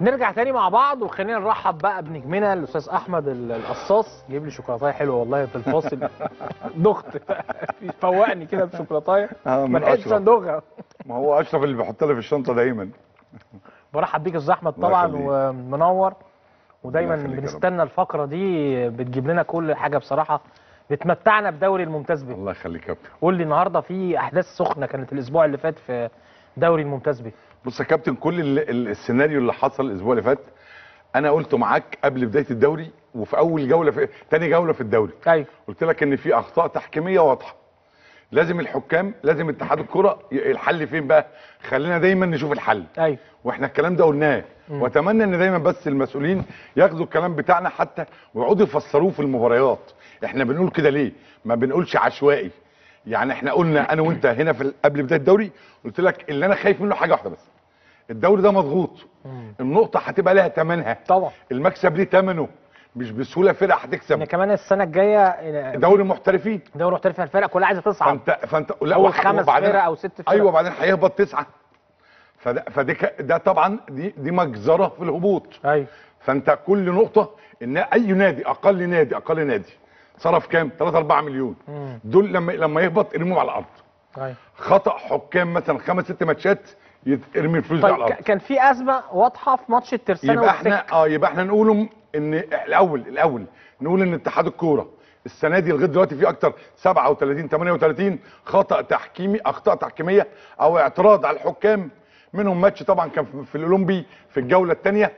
نرجع تاني مع بعض وخلينا نرحب بقى بنجمنا الاستاذ احمد ال- القصاص جايب لي شوكولاته حلوه والله في الفاصل دخت فوقني كده بشوكولاته آه، ما من لحقتش أشرف. ادوغها ما هو اشرف اللي بيحط لي في الشنطه دايما برحب بيك يا استاذ احمد الله طبعا يخليك. ومنور ودايما الله يخليك يا رب. بنستنى الفقره دي بتجيب لنا كل حاجه بصراحه بتمتعنا بدوري الممتاز به الله يخليك يا كابتن قول لي النهارده في احداث سخنه كانت الاسبوع اللي فات في دوري الممتاز به بص يا كابتن كل ال- ال- السيناريو اللي حصل الاسبوع اللي فات انا قلته معاك قبل بدايه الدوري وفي اول جوله في تاني جوله في الدوري ايوه قلت لك ان في اخطاء تحكيميه واضحه لازم الحكام لازم اتحاد الكره ي- الحل فين بقى خلينا دايما نشوف الحل ايوه واحنا الكلام ده قلناه واتمنى ان دايما بس المسؤولين ياخدوا الكلام بتاعنا حتى ويقعدوا يفسروه في المباريات احنا بنقول كده ليه ما بنقولش عشوائي يعني احنا قلنا انا وانت هنا في ال- قبل بدايه الدوري قلت لك اللي انا خايف منه حاجه واحده بس الدوري ده مضغوط النقطه هتبقى لها ثمنها طبعا المكسب ليه ثمنه مش بسهوله فرقه ان هتكسب كمان السنه الجايه دوري محترفين دوري محترف الفرق كلها عايزه تصعد فانت فانت لا اول وح- خمس وبعدين- فرق او ست فرق ايوه وبعدين هيهبط تسعه فده فده ك- ده طبعا دي دي مجزره في الهبوط ايوه فانت كل نقطه ان اي نادي اقل نادي اقل نادي صرف كام 3 4 مليون مم. دول لما لما يهبط ارميهم على الارض ايوه خطا حكام مثلا خمس ست ماتشات يرمي الفلوس دي على طيب الارض ك- كان في ازمه واضحه في ماتش الترسانه يبقى والسك احنا اه يبقى احنا نقولهم ان الاول الاول نقول ان اتحاد الكوره السنه دي لغايه دلوقتي في اكتر 37 38 خطا تحكيمي اخطاء تحكيميه او اعتراض على الحكام منهم ماتش طبعا كان في- في الاولمبي في الجوله الثانيه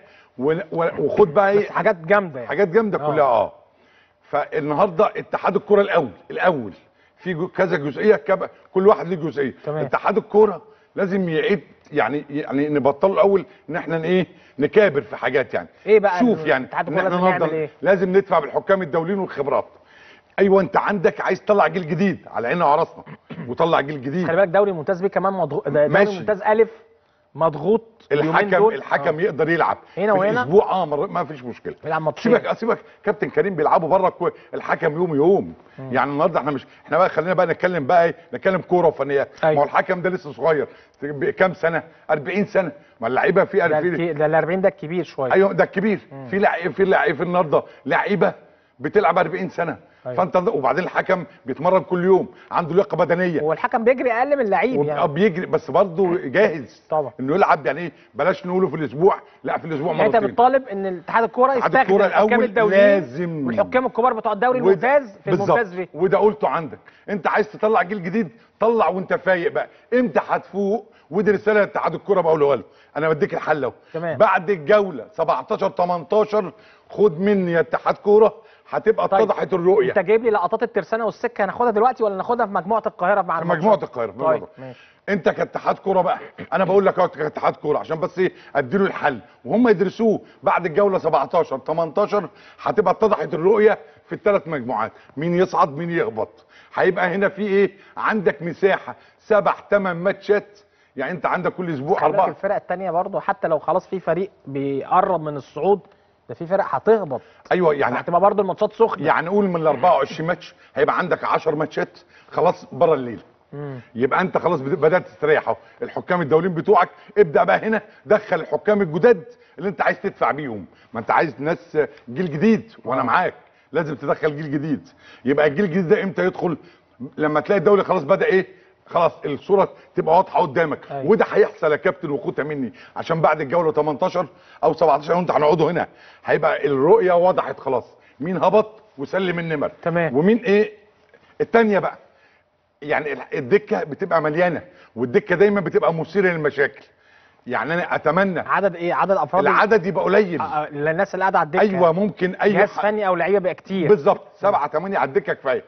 وخد بقى ايه بس حاجات جامده يعني حاجات جامده آه. كلها اه فالنهارده اتحاد الكوره الاول الاول في جو- كذا جزئيه كب... كل واحد ليه جزئيه تمام. اتحاد الكوره لازم يعيد يعني يعني نبطل الاول ان احنا ايه نكابر في حاجات يعني ايه بقى شوف ال- يعني اتحاد إن الكورة إحنا لازم يعمل نفضل- إيه؟ لازم ندفع بالحكام الدوليين والخبرات ايوه انت عندك عايز تطلع جيل جديد على عيننا وعراسنا وطلع جيل جديد خلي بالك دوري الممتاز بيه كمان مضغوط ده دوري ماشي. الممتاز الف مضغوط اليومين الحكم دول. الحكم آه. يقدر يلعب هنا في وهنا؟ الاسبوع اه مر- ما فيش مشكله يلعب ماتشين سيبك سيبك كابتن كريم بيلعبوا بره كو... الحكم يوم يوم يعني النهارده احنا مش احنا بقى خلينا بقى نتكلم بقى ايه نتكلم كوره وفنيات أيوة. ما هو الحكم ده لسه صغير كام سنه 40 سنه ما اللعيبه في ده, 40 الكي- ده ال 40 ده الكبير شويه ايوه ده الكبير في لعيب في لعيب في النهارده لعيبه بتلعب 40 سنه أيوة. فانت وبعدين الحكم بيتمرن كل يوم عنده لياقه بدنيه هو الحكم بيجري اقل من اللعيب وب- يعني بيجري بس برضه جاهز طبعا. انه يلعب يعني ايه بلاش نقوله في الاسبوع لا في الاسبوع يعني انت مرتين بتطالب ان اتحاد الكوره اتحاد يستخدم الكورة الحكام الأول الدوليين لازم. والحكام الكبار بتوع الدوري وده- الممتاز في بالظبط. الممتاز بيه وده قلته عندك انت عايز تطلع جيل جديد طلع وانت فايق بقى امتى هتفوق ودي رساله لاتحاد الكوره بقولها له انا بديك الحل اهو تمام. بعد الجوله 17 18 خد مني يا اتحاد كوره هتبقى طيب. اتضحت الرؤيه انت جايب لي لقطات الترسانه والسكه هناخدها دلوقتي ولا ناخدها في مجموعه القاهره مع في الماتشات؟ مجموعه القاهره في طيب الموضوع. ماشي انت كاتحاد كوره بقى انا بقول لك اهو كاتحاد كوره عشان بس ايه اديله الحل وهم يدرسوه بعد الجوله 17 18 هتبقى اتضحت الرؤيه في الثلاث مجموعات مين يصعد مين يهبط هيبقى هنا في ايه عندك مساحه سبع ثمان ماتشات يعني انت عندك كل اسبوع خلي بالك اربعه الفرق التانية برضه حتى لو خلاص في فريق بيقرب من الصعود ده في فرق هتهبط ايوه يعني هتبقى برضه الماتشات سخنه يعني قول من ال 24 ماتش هيبقى عندك 10 ماتشات خلاص بره الليل مم. يبقى انت خلاص بد- بدات تستريح اهو الحكام الدوليين بتوعك ابدا بقى هنا دخل الحكام الجداد اللي انت عايز تدفع بيهم ما انت عايز ناس جيل جديد وانا آه. معاك لازم تدخل جيل جديد يبقى الجيل الجديد ده امتى يدخل لما تلاقي الدوري خلاص بدا ايه خلاص الصوره تبقى واضحه قدامك أيوة. وده هيحصل يا كابتن وخوته مني عشان بعد الجوله 18 او 17 وانت هنقعدوا هنا هيبقى الرؤيه وضحت خلاص مين هبط وسلم النمر تمام. ومين ايه التانية بقى يعني ال- الدكه بتبقى مليانه والدكه دايما بتبقى مثيره للمشاكل يعني انا اتمنى عدد ايه عدد افراد العدد يبقى قليل آه، آه، الناس اللي قاعده على الدكه ايوه ممكن اي جهاز ح- فني او لعيبه بقى كتير بالظبط سبعة ثمانية على الدكه كفايه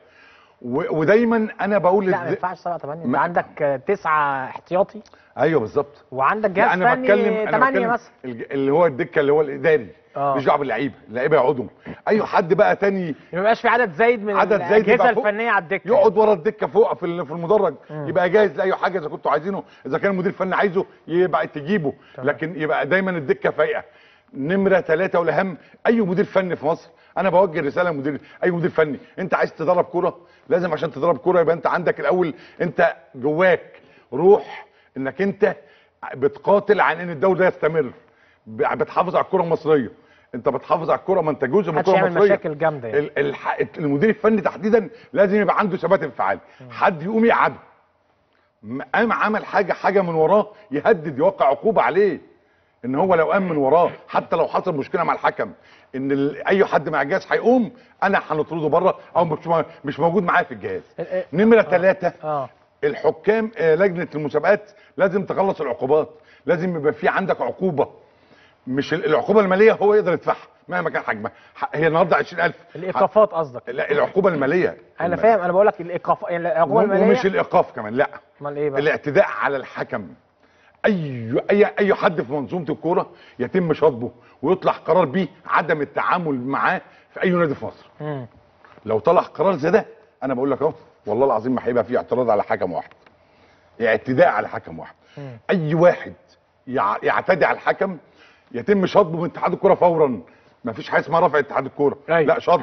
و- ودايما انا بقول لا ما للد- ينفعش 7 8 انت ما- عندك آه، تسعه احتياطي ايوه بالظبط وعندك لا جهاز انا فني بتكلم انا 8 بتكلم مثلا الج- اللي هو الدكه اللي هو الاداري آه. مش دعوه باللعيبه اللعيبه يقعدوا اي حد بقى تاني ما يبقاش في عدد زايد من عدد زايد الاجهزه يبقى فوق. الفنيه على الدكه يقعد ورا الدكه فوق في ال- في المدرج يبقى جاهز لاي حاجه اذا كنتوا عايزينه اذا كان المدير الفني عايزه يبقى تجيبه تمام. لكن يبقى دايما الدكه فايقه نمره ثلاثه والاهم اي مدير فني في مصر انا بوجه رساله لمدير اي مدير فني انت عايز تدرب كوره لازم عشان تدرب كوره يبقى انت عندك الاول انت جواك روح انك انت بتقاتل عن ان الدوري ده يستمر ب- بتحافظ على الكره المصريه انت بتحافظ على الكره ما انت جزء من محدش الكره يعمل المصريه مشاكل جامده يعني ال- الح- المدير الفني تحديدا لازم يبقى عنده ثبات انفعالي حد يقوم يقعده م- قام عمل حاجه حاجه من وراه يهدد يوقع عقوبه عليه ان هو لو قام من وراه حتى لو حصل مشكله مع الحكم ان ال- اي حد مع الجهاز هيقوم انا هنطرده بره او مش م- مش موجود معايا في الجهاز ال- ال- نمره ثلاثة اه الحكام آه، لجنه المسابقات لازم تخلص العقوبات لازم يبقى في عندك عقوبه مش ال- العقوبه الماليه هو يقدر يدفعها مهما كان حجمها ح- هي النهارده 20000 الايقافات قصدك لا العقوبه الماليه انا فاهم انا بقول لك الايقاف العقوبه الماليه ومش الايقاف كمان لا امال ايه بقى الاعتداء على الحكم اي اي اي حد في منظومه الكوره يتم شطبه ويطلع قرار بيه عدم التعامل معاه في اي نادي في مصر مم. لو طلع قرار زي ده انا بقول لك اهو والله العظيم ما هيبقى فيه اعتراض على حكم واحد اعتداء على حكم واحد مم. اي واحد يع- يعتدي على الحكم يتم شطبه من اتحاد الكوره فورا ما فيش حاجه اسمها رفع اتحاد الكوره أيوة. لا شطب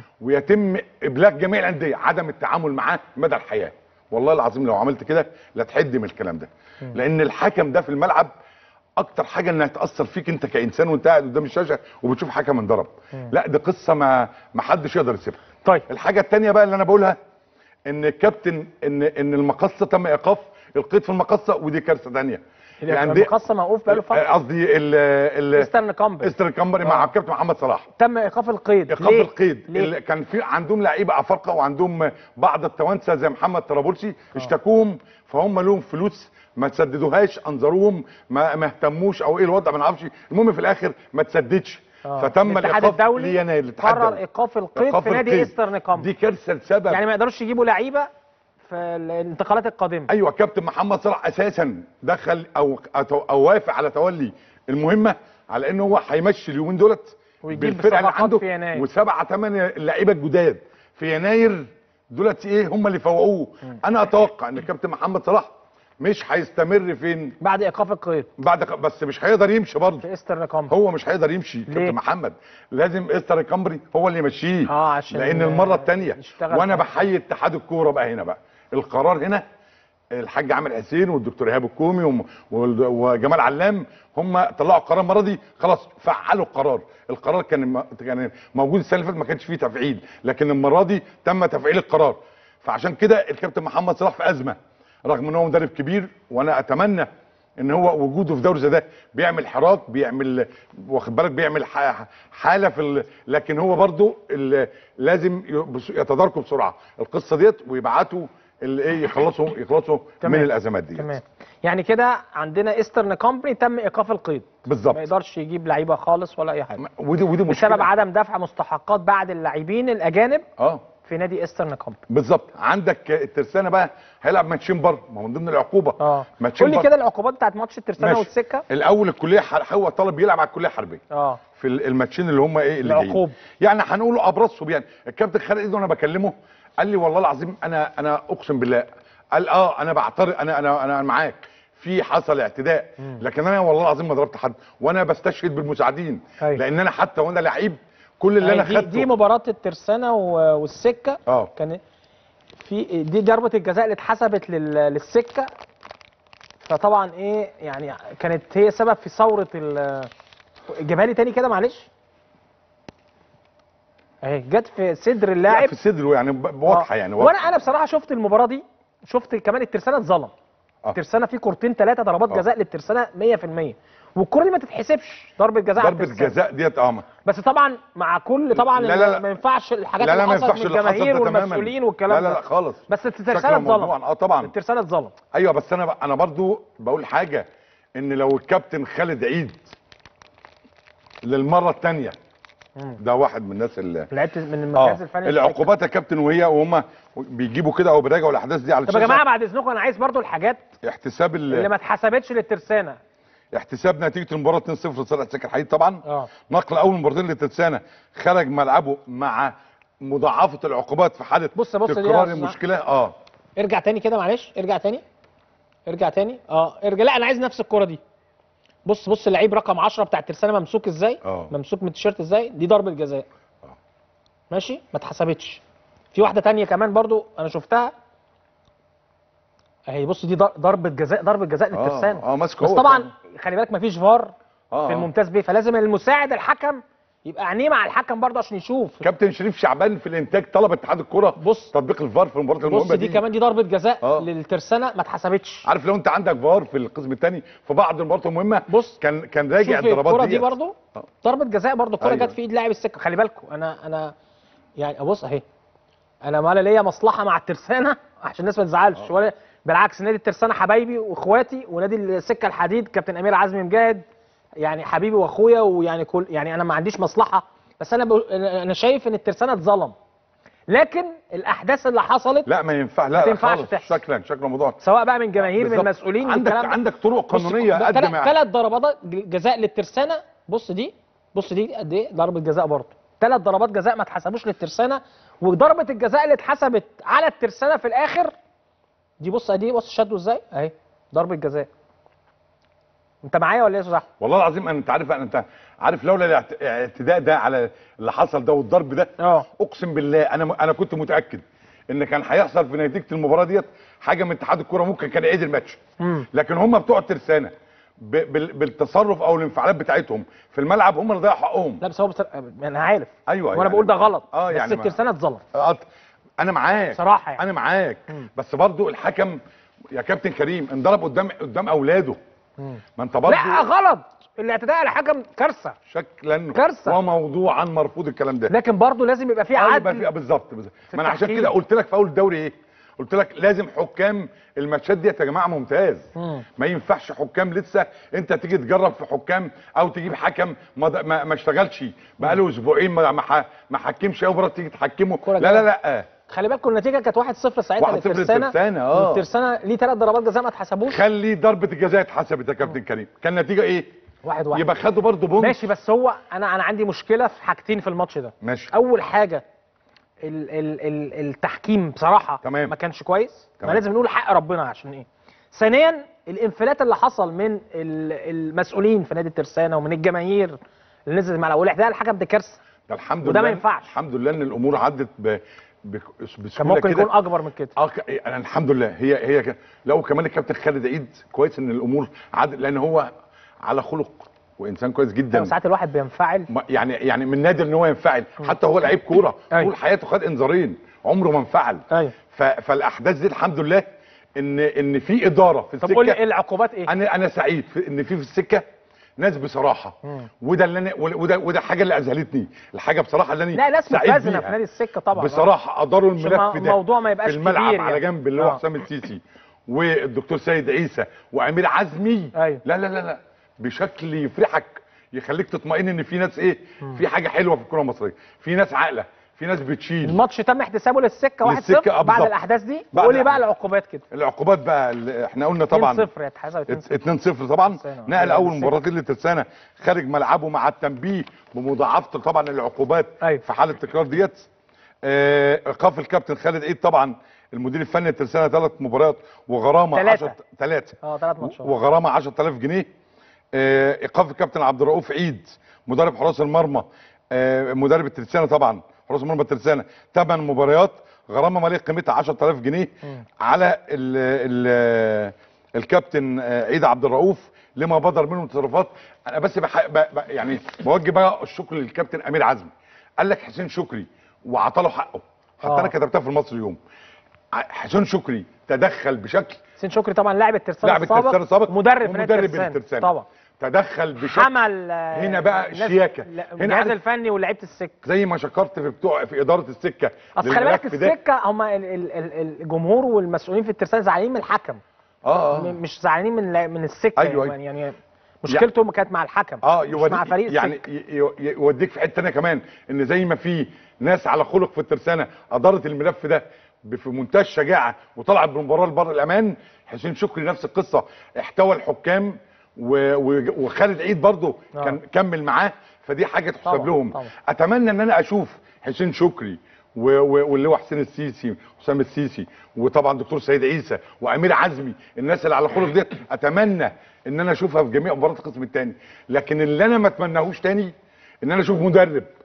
ويتم ابلاغ جميع الانديه عدم التعامل معاه مدى الحياه والله العظيم لو عملت كده لا تحد من الكلام ده لان الحكم ده في الملعب اكتر حاجه انها تاثر فيك انت كانسان وانت قاعد قدام الشاشه وبتشوف حكم انضرب لا دي قصه ما ما حدش يقدر يسيبها طيب الحاجه الثانيه بقى اللي انا بقولها ان الكابتن ان ان المقصه تم ايقاف القيد في المقصه ودي كارثه ثانيه المقصه موقوف بقاله فتره قصدي ال ال ايسترن كامبل استر كامبري مع آه. الكابتن محمد صلاح تم ايقاف القيد ايقاف ليه؟ القيد ليه؟ اللي كان في عندهم لعيبه افارقه وعندهم بعض التوانسه زي محمد طرابلسي اشتكوهم فهم لهم فلوس ما تسددوهاش انظروهم ما ما اهتموش او ايه الوضع ما نعرفش المهم في الاخر ما تسددش آه. فتم الاتحاد الايقاف الدولي ليناير الاتحاد قرر الدولي. ايقاف القيد إيقاف في نادي القيد. ايسترن كامبل دي كارثه لسبب يعني ما يقدروش يجيبوا لعيبه في الانتقالات القادمه ايوه كابتن محمد صلاح اساسا دخل او او وافق على تولي المهمه على انه هو هيمشي اليومين دولت ويجيب بالفرقه اللي صفقات عنده في يناير. وسبعه ثمانيه لعيبه جداد في يناير دولت ايه هم اللي فوقوه انا اتوقع ان كابتن محمد صلاح مش هيستمر فين بعد ايقاف القيد بعد بس مش هيقدر يمشي برضه في ايسترن كامبل هو مش هيقدر يمشي ليه؟ كابتن محمد لازم استر كامبري هو اللي يمشيه اه عشان لان المره الثانيه يشتغل وانا في- بحيي اتحاد الكوره بقى هنا بقى القرار هنا الحاج عامر حسين والدكتور ايهاب الكومي وم- وال- وجمال علام هم طلعوا قرار المره دي خلاص فعلوا القرار القرار كان م- كان موجود السنه اللي فاتت ما كانش فيه تفعيل لكن المره دي تم تفعيل القرار فعشان كده الكابتن محمد صلاح في ازمه رغم ان هو مدرب كبير وانا اتمنى ان هو وجوده في دوري زي ده بيعمل حراك بيعمل واخد بالك بيعمل ح- حاله في ال... لكن هو برضو ال... لازم ي- بس- يتداركوا بسرعه القصه ديت ويبعتوا اللي ايه يخلصوا يخلصوا تمام. من الازمات دي تمام يعني كده عندنا ايسترن كامباني تم ايقاف القيد ما بالظبط يقدرش يجيب لعيبه خالص ولا اي حاجه ودي ودي مشكله بسبب عدم دفع مستحقات بعض اللاعبين الاجانب اه في نادي ايسترن كامباني بالظبط عندك الترسانه بقى هيلعب ماتشين بره ما هو من ضمن العقوبه اه ماتشين قول لي بره. كده العقوبات بتاعت ماتش الترسانه ماشي. والسكه الاول الكليه ح- هو طلب يلعب على الكليه الحربيه اه في ال- الماتشين اللي هم ايه اللي جايين العقوبة. يعني هنقول ابرزهم يعني الكابتن خالد ايده وانا بكلمه قال لي والله العظيم انا انا اقسم بالله قال اه انا بعترض انا انا انا معاك في حصل اعتداء لكن انا والله العظيم ما ضربت حد وانا بستشهد بالمساعدين أيوة. لان انا حتى وانا لعيب كل اللي انا دي, خدته دي مباراه الترسانه و- والسكه اه كان في دي ضربه الجزاء اللي اتحسبت لل- للسكه فطبعا ايه يعني كانت هي سبب في ثوره ال جيبها لي تاني كده معلش اهي جت في صدر لا اللاعب في صدره يعني ب- واضحه آه. يعني وانا واضحه انا بصراحه شفت المباراه دي شفت كمان الترسانه اتظلم آه. الترسانه في كورتين ثلاثه ضربات آه. جزاء للترسانه 100% والكره دي ما تتحسبش ضربه جزاء على ضربه الترسانة. جزاء ديت اه بس طبعا مع كل طبعا لا لا لا. ما ينفعش الحاجات لا لا اللي ما حصلت ينفعش من اللي حصل الجماهير ده تماما والمسؤولين والكلام لا لا لا ده خالص بس شكله الترسانه موضوع. اتظلم اه طبعا الترسانه اتظلم ايوه بس انا انا برضو بقول حاجه ان لو الكابتن خالد عيد للمره الثانيه مم. ده واحد من الناس اللي لعبت من اه المركز الفني العقوبات يا كابتن وهي وهم بيجيبوا كده او بيراجعوا الاحداث دي على طب يا الشاشه جماعه بعد اذنكم انا عايز برضو الحاجات احتساب اللي ال... ما اتحسبتش للترسانه احتساب نتيجه المباراه 2-0 لصالح السكر حديد طبعا اه نقل اول مباراتين للترسانه خرج ملعبه مع مضاعفه العقوبات في حاله بص بص دي تكرار يا أستاذ المشكله اه ارجع تاني كده معلش ارجع تاني ارجع تاني اه ارجع لا انا عايز نفس الكره دي بص بص اللعيب رقم 10 بتاع الترسانه ممسوك ازاي اه. ممسوك من التيشيرت ازاي دي ضربه جزاء اه. ماشي ما اتحسبتش في واحده تانية كمان برضو انا شفتها اهي بص دي ضر- ضربه جزاء ضربه جزاء للترسانه اه ماسك بس هو طبعا فعلا. خلي بالك مفيش فار آه، في آه. الممتاز بيه فلازم المساعد الحكم يبقى عينيه مع الحكم برضه عشان يشوف كابتن شريف شعبان في الانتاج طلب اتحاد الكره بص تطبيق الفار في المباراه المهمه بص دي كمان دي ضربه جزاء آه. للترسانه ما اتحسبتش عارف لو انت عندك فار في القسم الثاني في بعض المباريات المهمه بص كان كان راجع شوف الضربات الكره دي ديت. برضه آه. ضربه جزاء برضه الكره أيوة. جت في ايد لاعب السكه خلي بالكم انا انا يعني ابص اهي انا ولا ليا مصلحه مع الترسانه عشان الناس ما تزعلش ولا بالعكس نادي الترسانه حبايبي واخواتي ونادي السكه الحديد كابتن امير عزمي مجاهد يعني حبيبي واخويا ويعني كل يعني انا ما عنديش مصلحه بس انا بقول- انا شايف ان الترسانه اتظلم لكن الاحداث اللي حصلت لا ما ينفع لا ما لا تنفعش خالص تحصل. شكلا شكلا موضوع سواء بقى من جماهير من بالظبط. مسؤولين عندك والكلام ده. عندك طرق قانونيه قدم ثلاث ضربات جزاء للترسانه بص دي بص دي قد ايه ضربه جزاء برضه ثلاث ضربات جزاء ما اتحسبوش للترسانه وضربه الجزاء اللي اتحسبت على الترسانه في الاخر دي بص دي بص شدوا ازاي اهي ضربه جزاء انت معايا ولا ايه يا استاذ أحمد؟ والله العظيم انت عارف انت عارف لولا الاعت- الاعتداء ده على اللي حصل ده والضرب ده اه اقسم بالله انا انا كنت متاكد ان كان هيحصل في نتيجه المباراه ديت حاجه من اتحاد الكوره ممكن كان يعيد الماتش مم. لكن هم بتوع الترسانه ب- بال- بالتصرف او الانفعالات بتاعتهم في الملعب هم اللي ضيعوا حقهم لا بس هو بس... انا عارف ايوه وانا يعني- بقول ده غلط اه بس يعني ما- الترسانه اتظلم أط- انا معاك صراحة يعني. انا معاك مم. بس برضو الحكم يا كابتن كريم انضرب قدام قدام اولاده ما انت برضو لا غلط الاعتداء على الحكم كارثه شكلا كارثة. وموضوعا مرفوض الكلام ده لكن برضه لازم يبقى في آه، يبقى عدل في- بالظبط بالظبط في ما انا عشان التحكيم. كده قلت لك في اول الدوري ايه قلت لك لازم حكام الماتشات ديت يا جماعه ممتاز مم. ما ينفعش حكام لسه انت تيجي تجرب في حكام او تجيب حكم ما د- ما, ما اشتغلش بقاله اسبوعين ما ما, ح- ما حكمش اول مره تيجي تحكمه كرة لا لا لا خلي بالكم النتيجه كانت 1-0 ساعتها 1-0 للترسانه للترسانة، آه. الترسانه ليه ثلاث ضربات جزاء ما اتحسبوش خلي ضربه الجزاء اتحسبت يا كابتن كريم كان النتيجه ايه واحد واحد يبقى خدوا برضه بونت ماشي بس هو انا انا عندي مشكله في حاجتين في الماتش ده ماشي اول حاجه ال ال ال التحكيم بصراحه تمام. ما كانش كويس ما تمام. لازم نقول حق ربنا عشان ايه ثانيا الانفلات اللي حصل من ال- المسؤولين في نادي الترسانه ومن الجماهير اللي نزلت الملعب والاعتداء على الحكم ده كارثه ده الحمد وده لله ما ينفعش. الحمد لله ان الامور عدت ب... ب... كان بسهوله ممكن كده يكون اكبر من كده اه ك... انا الحمد لله هي هي ك... لو كمان الكابتن خالد عيد كويس ان الامور عدت لان هو على خلق وانسان كويس جدا أيوة، ساعات الواحد بينفعل ما- يعني يعني من نادر ان هو ينفعل حتى هو لعيب كوره أيوة. طول حياته خد انذارين عمره ما انفعل ايوه ف... فالاحداث دي الحمد لله ان ان في اداره في طب قول لي السكه إيه العقوبات ايه انا انا سعيد في ان في في السكه ناس بصراحه مم. وده اللي انا وده وده حاجه اللي اذهلتني الحاجه بصراحه اللي انا لا ناس سعيد متوازنه بيها. في نادي السكه طبعا بصراحه اداروا عشان الملف ما- ده الموضوع ما يبقاش في الملعب كبير على يعني. جنب اللي هو آه. حسام السيسي والدكتور سيد عيسى وامير عزمي أيوة. لا لا لا لا بشكل يفرحك يخليك تطمئن ان في ناس ايه في حاجه حلوه في الكره المصريه في ناس عاقله في ناس بتشيل الماتش تم احتسابه للسكه 1-0 للسكة، آه، بعد بالظبط. الاحداث دي بعد قول لي بقى الأحداث. العقوبات كده العقوبات بقى اللي احنا قلنا طبعا 2-0 يتحسب 2-0 2-0 طبعا ترسانة. نقل اول السكة. مباراتين لترسانة خارج ملعبه مع التنبيه بمضاعفه طبعا العقوبات أيوة. في حاله تكرار ديت آه، ايقاف الكابتن خالد عيد طبعا المدير الفني لترسانة ثلاث مباريات وغرامه تلاتة. 10 ثلاثه اه ثلاث ماتشات وغرامه 10000 جنيه آه، ايقاف الكابتن عبد الرؤوف عيد مدرب حراس المرمى آه، مدرب الترسانة طبعا حراس المرمى الترسانة ثمان مباريات غرامه ماليه قيمتها 10000 جنيه مم. على ال ال الكابتن آه، عيد عبد الرؤوف لما بدر منه تصرفات انا بس بح... ب... ب... يعني بوجه بقى الشكر للكابتن امير عزمي قال لك حسين شكري وعطاله حقه حتى آه. انا كتبتها في المصري يوم ع- حسين شكري تدخل بشكل حسين شكري طبعا لاعب الترسانه لاعب الترسانة السابق مدرب في نادي ومدرب الترسانة الترسانة. طبعا تدخل بشكل حمل آه، هنا بقى الناس- شياكة. لا، هنا الجهاز عارف- الفني ولاعيبه السكه زي ما شكرت في بتوع في اداره السكه اصل خلي بالك للملف ده. السكه هم ال- ال- ال- الجمهور والمسؤولين في الترسانه زعلانين من الحكم اه م- اه مش زعلانين من لا- من السكه أيوة، يعني, يعني مشكلتهم كانت مع الحكم اه مش يوديك مع فريق يعني السكة. ي- ي- يوديك في حته ثانيه كمان ان زي ما في ناس على خلق في الترسانه ادارت الملف ده ب- في منتهى الشجاعه وطلعت بالمباراه لبر الامان حسين شكري نفس القصه احتوى الحكام و- و- وخالد عيد برضه آه. كان كمل معاه فدي حاجه تحسب طبعاً، لهم طبعاً. اتمنى ان انا اشوف حسين شكري و- و- واللي هو حسين السيسي حسام السيسي وطبعا دكتور سيد عيسى وامير عزمي الناس اللي على خلق ديت اتمنى ان انا اشوفها في جميع مباريات القسم الثاني لكن اللي انا ما اتمناهوش تاني ان انا اشوف مدرب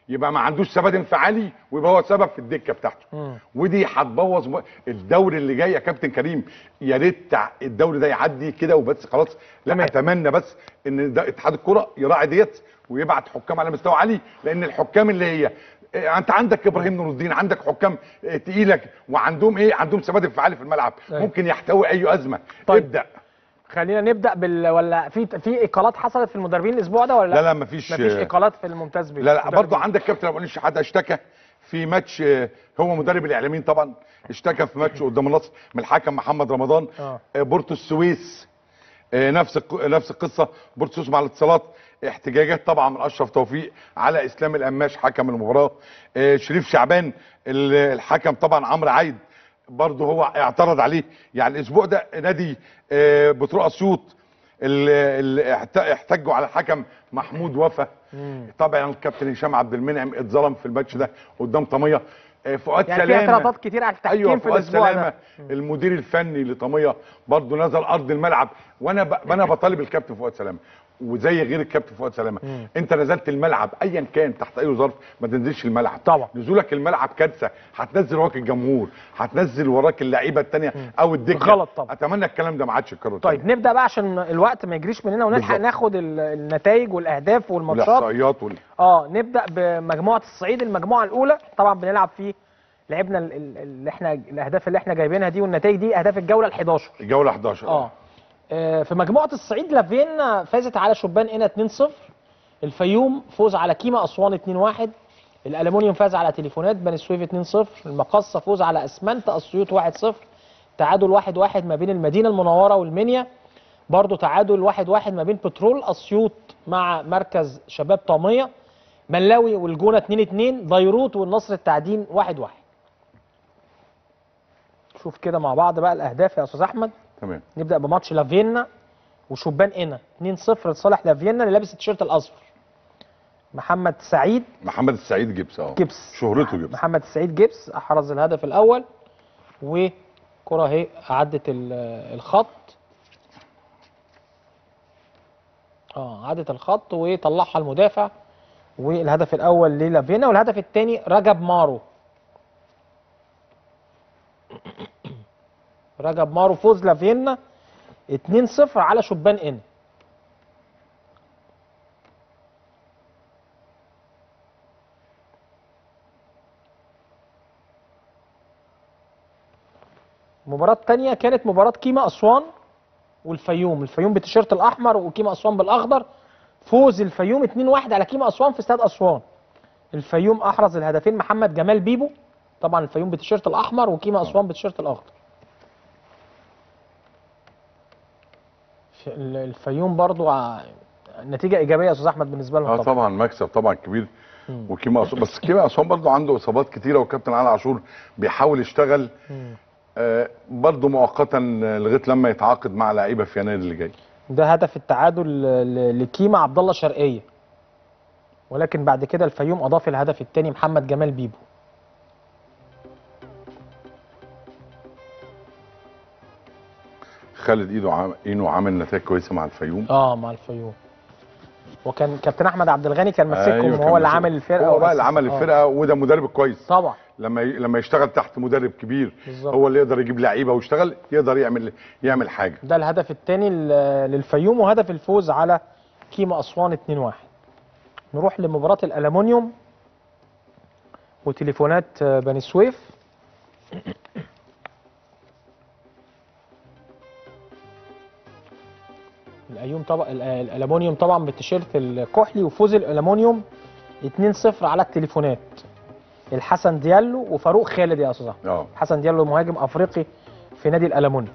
يبقى ما عندوش ثبات انفعالي ويبقى هو سبب في الدكه بتاعته مم. ودي هتبوظ م- الدوري اللي جاي يا كابتن كريم يا ريت تع- الدوري ده يعدي كده وبس خلاص لا تمام. اتمنى بس ان ده اتحاد الكره يراعي ديت ويبعت حكام على مستوى عالي لان الحكام اللي هي إيه، انت عندك ابراهيم نور الدين عندك حكام إيه، تقيله وعندهم ايه عندهم ثبات انفعالي في الملعب أيوة. ممكن يحتوي اي ازمه طيب. ابدا خلينا نبدا بال ولا في في اقالات حصلت في المدربين الاسبوع ده ولا لا لا مفيش مفيش اقالات في الممتاز بيه لا لا مدربين. برضه عندك كابتن ابو نيش حد اشتكى في ماتش آه، هو مدرب الاعلاميين طبعا اشتكى في ماتش قدام النصر من الحكم محمد رمضان آه. آه، بورتو السويس آه، نفس الق- نفس القصه بورتو السويس مع الاتصالات احتجاجات طبعا من اشرف توفيق على اسلام القماش حكم المباراه آه، شريف شعبان ال- الحكم طبعا عمرو عايد برضه هو اعترض عليه يعني الاسبوع ده نادي آه، بتروق اسيوط اللي احتجوا على الحكم محمود وفا مم. طبعا الكابتن هشام عبد المنعم اتظلم في الماتش ده قدام طميه آه، فؤاد يعني في سلامه اعتراضات كتير على التحكيم ايوه في فؤاد الاسبوع سلامه ده المدير الفني لطميه برضه نزل ارض الملعب وانا ب... انا بطالب الكابتن فؤاد سلامه وزي غير الكابتن فؤاد سلامه مم. انت نزلت الملعب ايا كان تحت اي ظرف ما تنزلش الملعب طبعا. نزولك الملعب كارثه هتنزل وراك الجمهور هتنزل وراك اللعيبه الثانيه او الدكه غلط طبعا. اتمنى الكلام ده ما عادش يتكرر طيب نبدا بقى عشان الوقت ما يجريش مننا ونلحق بالظبط. ناخد ال- النتائج والاهداف والماتشات والاحصائيات وال... اه نبدا بمجموعه الصعيد المجموعه الاولى طبعا بنلعب فيه لعبنا ال- ال- اللي احنا الاهداف اللي احنا جايبينها دي والنتائج دي اهداف الجوله ال11 الجوله 11 اه آه، في مجموعه الصعيد لافين فازت على شبان هنا 2-0 الفيوم فوز على كيما اسوان 2-1 الالومنيوم فاز على تليفونات بني سويف 2-0 المقصه فوز على اسمنت اسيوط 1-0 تعادل 1-1 ما بين المدينه المنوره والمنيا برضه تعادل 1-1 ما بين بترول اسيوط مع مركز شباب طاميه ملاوي والجونه 2-2 ديروت والنصر التعدين 1-1 شوف كده مع بعض بقى الاهداف يا استاذ احمد تمام نبدا بماتش لافينا وشبان انا 2-0 لصالح لافينا اللي لابس التيشيرت الاصفر محمد سعيد محمد السعيد جبس اه جبس شهرته جبس محمد سعيد جبس احرز الهدف الاول وكره اهي عدت ال- الخط اه عدت الخط وطلعها المدافع والهدف الاول للافينا والهدف الثاني رجب مارو رجب مارو فوز لافينا 2-0 على شبان ان المباراة الثانية كانت مباراة كيما أسوان والفيوم، الفيوم بالتيشيرت الأحمر وكيما أسوان بالأخضر. فوز الفيوم 2-1 على كيما أسوان في استاد أسوان. الفيوم أحرز الهدفين محمد جمال بيبو، طبعا الفيوم بالتيشيرت الأحمر وكيما أسوان بالتيشيرت الأخضر. في ال- الفيوم برضو ع- نتيجة إيجابية يا أستاذ أحمد بالنسبة لهم اه طبعا. طبعا مكسب طبعا كبير مم. وكيما أسوان بس كيما اسوان برضه عنده اصابات كتيره وكابتن علي عاشور بيحاول يشتغل مم. آه برضه مؤقتا آه، لغايه لما يتعاقد مع لعيبه في يناير اللي جاي ده هدف التعادل ل- ل- لكيما عبد الله شرقيه ولكن بعد كده الفيوم اضاف الهدف الثاني محمد جمال بيبو خالد ايده عام اينو عامل نتائج كويسه مع الفيوم اه مع الفيوم وكان كابتن احمد عبد الغني كان ماسكهم أيوة، كان وهو اللي ماسك- عامل الفرقه هو بقى اللي وأسس- عمل آه، الفرقه وده مدرب كويس طبعا لما ي... لما يشتغل تحت مدرب كبير بالظبط. هو اللي يقدر يجيب لعيبه ويشتغل يقدر يعمل يعمل حاجه ده الهدف الثاني للفيوم وهدف الفوز على كيما اسوان 2-1 نروح لمباراه الالومنيوم وتليفونات آه، بني سويف الايوم طبعا ال- الالومنيوم طبعا بالتيشيرت الكحلي وفوز الالومنيوم 2-0 على التليفونات الحسن ديالو وفاروق خالد يا استاذ أحمد. اه حسن ديالو مهاجم افريقي في نادي الالومنيوم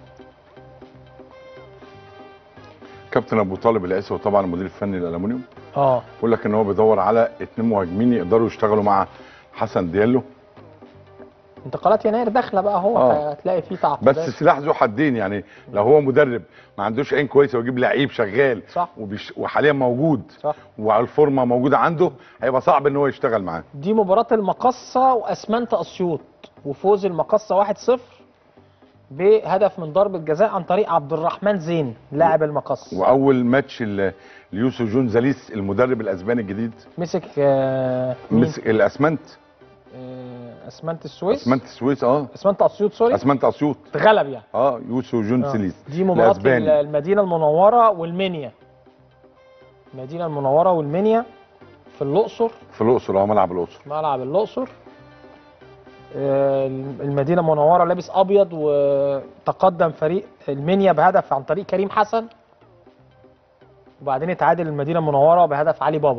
كابتن ابو طالب العيسى طبعا المدير الفني للالومنيوم اه بيقول لك ان هو بيدور على اتنين مهاجمين يقدروا يشتغلوا مع حسن ديالو انتقالات يناير داخله بقى هو آه. هتلاقي فيه تعاقدات بس سلاح ذو حدين يعني لو هو مدرب ما عندوش عين كويسه ويجيب لعيب شغال صح. وبيش وحاليا موجود صح وعلى الفورمه موجوده عنده هيبقى صعب ان هو يشتغل معاه دي مباراة المقصة واسمنت اسيوط وفوز المقصة 1-0 بهدف من ضربه جزاء عن طريق عبد الرحمن زين لاعب المقص واول ماتش ل- ليوسف جون زاليس المدرب الاسباني الجديد مسك آه، مين؟ مس... الاسمنت آه، اسمنت السويس اسمنت السويس اه اسمنت اسيوط سوري اسمنت اسيوط اتغلب يعني اه يوسف جون آه. زاليس دي مباراة الأسباني. المدينة المنورة والمنيا المدينة المنورة والمنيا في الأقصر في الاقصر اه ملعب الاقصر ملعب الأقصر آه، المدينة المنورة لابس أبيض وتقدم فريق المنيا بهدف عن طريق كريم حسن وبعدين اتعادل المدينة المنورة بهدف علي بابا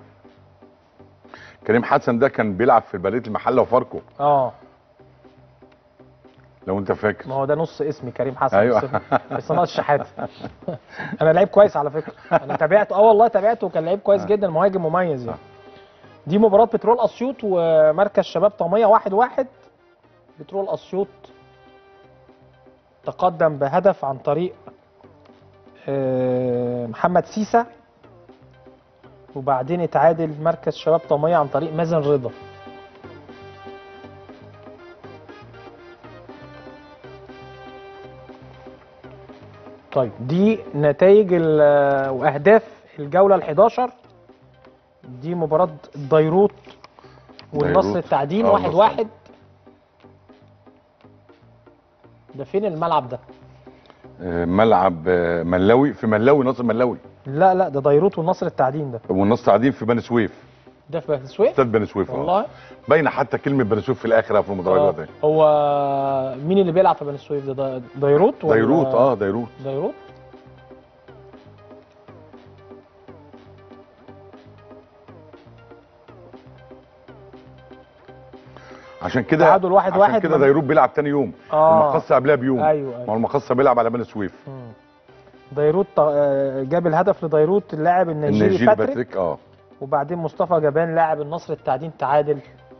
كريم حسن ده كان بيلعب في بلديه المحله وفاركو اه لو انت فاكر ما هو ده نص اسمي كريم حسن أيوة. بس- بس ناقص شحاته انا لعيب كويس على فكره انا تابعته اه والله تابعته وكان لعيب كويس آه. جدا مهاجم مميز يعني دي مباراه بترول اسيوط ومركز شباب طميه واحد واحد بترول اسيوط تقدم بهدف عن طريق آه، محمد سيسا وبعدين اتعادل مركز شباب طميه عن طريق مازن رضا طيب دي نتائج ال- واهداف الجوله ال11 دي مباراه الديروت والنصر ديروت. التعدين آه، واحد النصر. واحد ده فين الملعب ده آه، ملعب آه، ملاوي في ملاوي ناصر ملاوي لا لا ده ديروت والنصر التعدين ده والناس قاعدين في بني سويف ده في بني سويف استاد بني سويف اه والله باينه حتى كلمه بني سويف في الاخر في المدرجات آه. دي هو مين اللي بيلعب في بني سويف ده دي- ديروت ولا- ديروت اه ديروت ديروت عشان كده تعادل واحد عشان واحد كده من- ديروت بيلعب تاني يوم آه. المقصه قبلها بيوم أيوة، ما أيوة. هو المقصه بيلعب على بني سويف مم. ديروت آه، جاب الهدف لديروت اللاعب النيجيري النيجيري باتريك, باتريك اه وبعدين مصطفى جبان لاعب النصر التعدين تعادل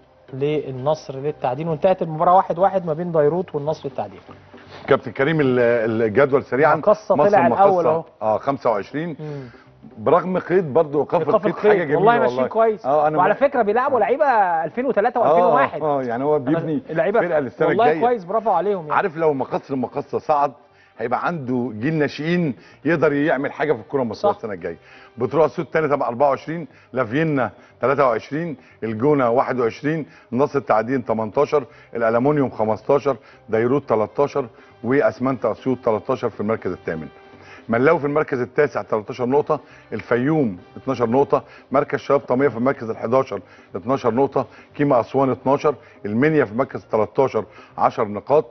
للنصر للتعدين وانتهت المباراه واحد واحد ما بين ديروت والنصر التعدين كابتن كريم ال- الجدول سريعا المقصة مصر طلع المقصة، الأول أهو. اه 25 مم. برغم قيد برضه ايقاف ايقاف القيد حاجه الخيط جميله والله ماشيين كويس اه انا وعلى فكره بيلعبوا لعيبه 2003 اه و2001 اه يعني هو بيبني اللعيبه فرقه للسنه والله الجايه كويس برافو عليهم يعني عارف لو مقصر المقصه صعد هيبقى عنده جيل ناشئين يقدر يعمل حاجه في الكره المصريه صح. السنه الجايه بتروح السود الثاني تبقى 24 لافيينا 23 الجونه 21 النصر التعدين 18 الالومنيوم 15 ديروت 13 واسمنت اسيوط 13 في المركز الثامن ملاو في المركز التاسع 13 نقطة، الفيوم 12 نقطة، مركز شباب طمية في المركز ال 11 12 نقطة، كيما أسوان 12، المنيا في المركز 13 10 نقاط،